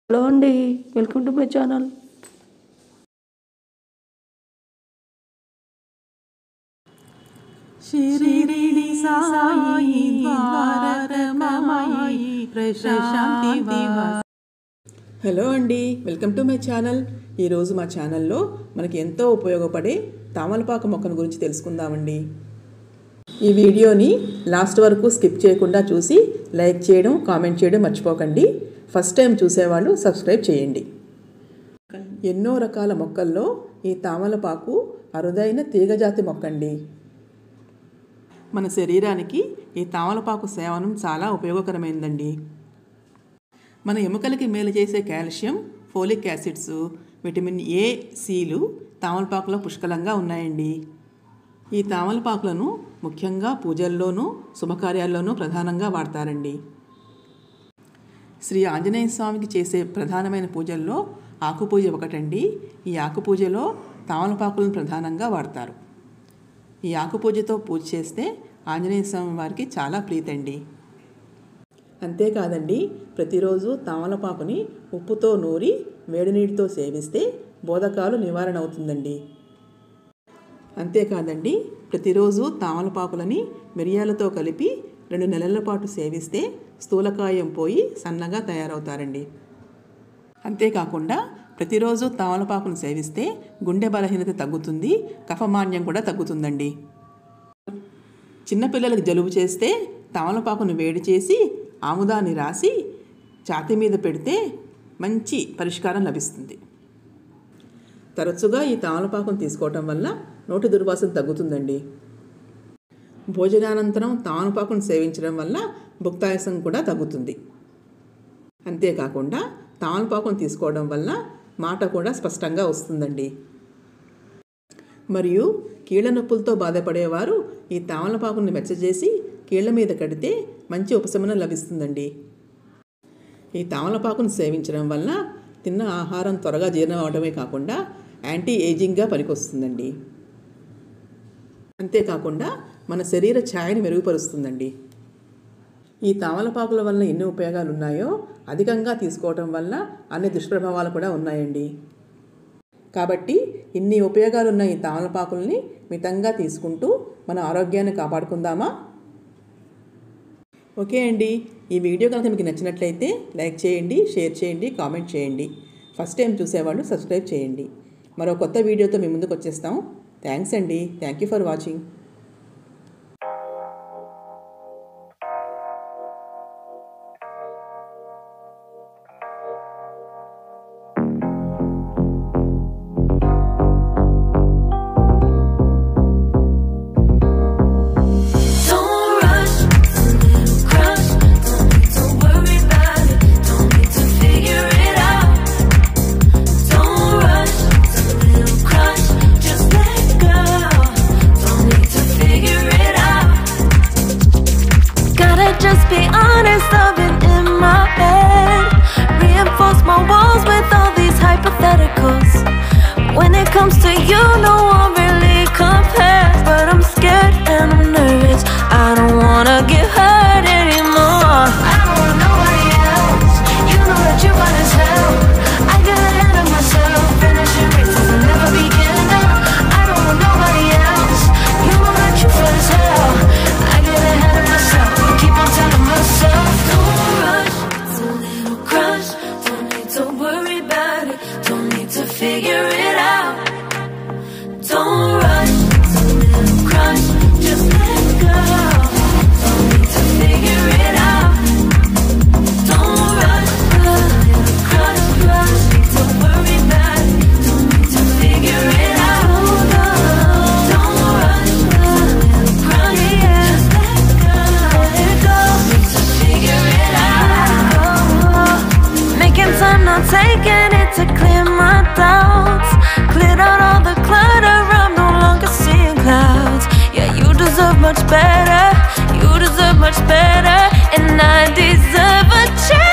Hello అండి welcome to my channel Shirdi Sai Dwarakamayi Prashanthi hello అండి welcome to my channel ఈరోజు మా ఛానల్లో మనకి ఎంతో ఉపయోగపడే తామలపాకు మొక్కను గురించి తెలుసుకుందామండి ఈ వీడియోని లాస్ట్ వరకు స్కిప్ చేయకుండా చూసి లైక్ చేయడం కామెంట్ చేయడం మర్చిపోకండి ఫస్ట్ టైం చూసేవాళ్ళు సబ్స్క్రైబ్ చేయండి ఎన్నో రకాల మొక్కల్లో ఈ తామలపాకు అరుదైన తీగజాతి మొక్కండి మన శరీరానికి ఈ తామలపాకు సేవనం చాలా ఉపయోగకరమైనదండి మన ఎముకలకి మేలు చేసే calcium folic acids vitamin A సిలు తామలపాకులో పుష్కలంగా ఉన్నాయండి ఈ తామలపాకులను ముఖ్యంగా పూజల్లోనూ శుభకార్యాల్లోనూ ప్రధానంగా వాడతారండి శ్రీ ఆంజనేయ స్వామికి చేసే ప్రధానమైన పూజల్లో ఆకుపూజ ఒకటండి ఈ ఆకుపూజలో తామలపాకులను ప్రధానంగా వాడతారు ఈ ఆకుపూజతో పూజ చేస్తే ఆంజనేయ స్వామి వారికి చాలా ప్రీతండి అంతేకాదండి ప్రతిరోజు తామలపాకుని ఉప్పుతో నూరి వేడి నీటితో సేవిస్తే బోధకాలు నివారణ అవుతుందండి అంతేకాదండి ప్రతిరోజు తామలపాకులని మిరియాలతో కలిపి రెండు నెలల పాటు సేవిస్తే స్థూలకాయం పోయి సన్నగా తయారవుతారండి అంతేకాకుండా ప్రతిరోజు తామలపాకును సేవిస్తే గుండె బలహీనత తగ్గుతుంది కఫమాన్యం కూడా తగ్గుతుందండి చిన్నపిల్లలకు జలుబు చేస్తే తమలపాకును వేడి చేసి ఆముదాన్ని రాసి ఛాతీ మీద పెడితే మంచి పరిష్కారం లభిస్తుంది తరచుగా ఈ తామలపాకును తీసుకోవటం వల్ల నోటి దుర్వాసన తగ్గుతుందండి భోజనానంతరం తామలపాకును సేవించడం వల్ల భుక్తాయసం కూడా తగ్గుతుంది అంతేకాకుండా తామలపాకును తీసుకోవడం వల్ల మాట కూడా స్పష్టంగా వస్తుందండి మరియు కీళ్ళ నొప్పులతో బాధపడేవారు ఈ తామలపాకుని మెచ్చజేసి కీళ్ళ మీద కడితే మంచి ఉపశమనం లభిస్తుందండి ఈ తామలపాకును సేవించడం వల్ల తిన్న ఆహారం త్వరగా జీర్ణం అవడమే కాకుండా యాంటీ ఏజింగ్గా పనికొస్తుందండి అంతేకాకుండా మన శరీర ఛాయని మెరుగుపరుస్తుందండి ఈ తామలపాకుల వల్ల ఎన్ని ఉపయోగాలు ఉన్నాయో అధికంగా తీసుకోవటం వల్ల అన్ని దుష్ప్రభావాలు కూడా ఉన్నాయండి కాబట్టి ఇన్ని ఉపయోగాలున్న ఈ తామలపాకుల్ని మితంగా తీసుకుంటూ మన ఆరోగ్యాన్ని కాపాడుకుందామా ఓకే అండి ఈ వీడియో కనుక మీకు నచ్చినట్లయితే లైక్ చేయండి షేర్ చేయండి కామెంట్ చేయండి ఫస్ట్ టైం చూసేవాళ్ళు సబ్స్క్రైబ్ చేయండి మరో కొత్త వీడియోతో మీ ముందుకు వచ్చేస్తాం థ్యాంక్స్ అండి thank you for watching Don't rush, a little crush. Don't need to worry about it. Don't need to figure it out. Don't rush, a little crush. Just let go. Don't need to figure it out. Gotta just be honest, I've been in my head. Reinforce my walls with all these hypotheticals. When it comes to you, no one really compares. But I'm scared and I'm nervous. I don't wanna get hurt anymore. I don't want nobody else. You know that you run as hell. I get ahead of myself. Finishing races and never begin. I don't want nobody else. You know that you run as hell. I get ahead of myself. I keep on telling myself, don't rush. It's a little crush. Don't need to worry about it. Don't need to figure it out. Don't rush. It's a little crush. Just let go. Don't need to figure it out. Don't rush. A little crush, crush. Don't worry about it. Don't need to figure it out. Don't rush. A little crush. Just let go. Let it go. Need to figure it out. Making time, not taking it to clear my doubts. Cleared out all the clutter, I'm no longer seeing clouds. Yeah, you deserve much better. You deserve much better. And I deserve a chance.